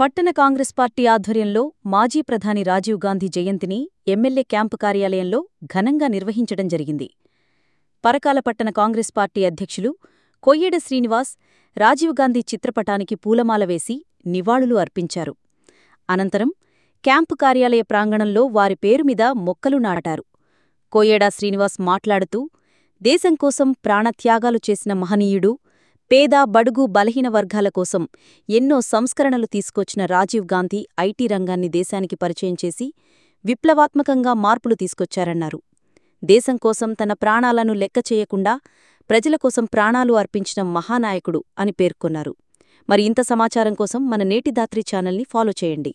పట్టణ కాంగ్రెస్ పార్టీ ఆధ్వర్యంలో మాజీ ప్రధాని రాజీవ్ గాంధీ జయంతిని ఎమ్మెల్యే క్యాంపు కార్యాలయంలో ఘనంగా నిర్వహించడం జరిగింది పరకాల పట్టణ కాంగ్రెస్ పార్టీ అధ్యక్షులు కొయ్యేడ శ్రీనివాస్ రాజీవ్ గాంధీ చిత్రపటానికి పూలమాల వేసి నివాళులు అర్పించారు అనంతరం క్యాంపు కార్యాలయ ప్రాంగణంలో వారి పేరుమీద మొక్కలు నాటారు కోయేడా శ్రీనివాస్ మాట్లాడుతూ దేశం కోసం ప్రాణత్యాగాలు చేసిన మహనీయుడు పేద బడుగు బలహీన వర్గాల కోసం ఎన్నో సంస్కరణలు తీసుకొచ్చిన రాజీవ్ గాంధీ ఐటీ రంగాన్ని దేశానికి పరిచయం చేసి విప్లవాత్మకంగా మార్పులు తీసుకొచ్చారన్నారు దేశం కోసం తన ప్రాణాలను లెక్క చేయకుండా ప్రజల కోసం ప్రాణాలు అర్పించిన మహానాయకుడు అని పేర్కొన్నారు మరి ఇంత సమాచారం కోసం మన నేటి దాత్రి ఛానల్ని ఫాలో చేయండి